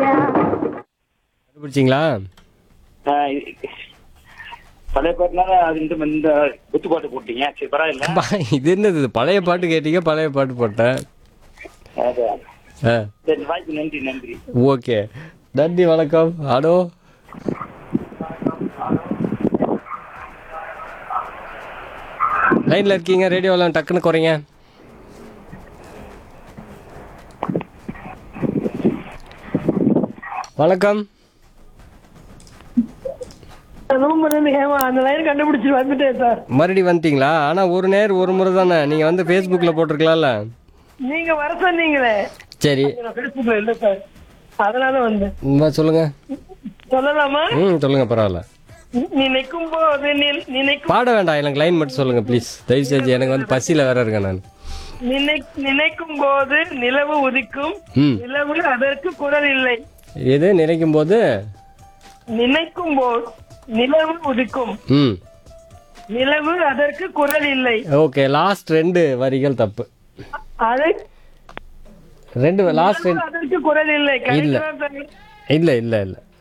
கண்டுபிடிச்சிங்களா ஆஹ் பழைய பாட்டுனால அது இந்த இந்த குத்து பாட்டு போட்டீங்க சரி பரவாயில்ல பா, இது என்னது இது? பழைய பாட்டு கேட்டீங்க பழைய பாட்டு போட்டேன் அதான். ஆ சரி வாய்ப்பு நன்றி நன்றி ஓகே நன்றி வணக்கம் ஹலோ லைன்ல இருக்கீங்க ரேடியோவில் டக்குன்னு குறைங்க வணக்கம் ரூம்ல இருந்து ஹேமா அந்த லைன் கண்டுபிடிச்சு வந்துட்டேன் சார் மறுபடி வந்துட்டீங்களா ஆனால் ஒரு நேர் ஒரு முறை தானே நீங்கள் வந்து ஃபேஸ்புக்கில் போட்டிருக்கலாம்ல நீங்க வர சொன்னீங்களே சரி நான் ஃபேஸ்புக்ல இல்ல சார் அதனால வந்தேன் ம், சொல்லுங்க சொல்லலாமா ம் சொல்லுங்க பரவாயில்ல நினைக்கும் போது நில்- நினைக்கும் பாட வேண்டாம் எனக்கு லைன் மட்டும் சொல்லுங்க ப்ளீஸ் தயவு செஞ்சு எனக்கு வந்து பசியில் வேற இருக்கேன் நான் நினை- நினைக்கும் போது நிலவு உதிக்கும் ம் நிலவு அதற்கு குரல் இல்லை எது நினைக்கும் போது நினைக்கும் போது நிலவு உதிக்கும் ம் நிலவு அதற்கு குரல் இல்லை ஓகே லாஸ்ட் ரெண்டு வரிகள் தப்பு அது ரெண்டு லாஸ்ட் ரெண்டு அதற்கு குரல் இல்லை இல்ல. கரெக்டா சார்? இல்லை இல்லை இல்லை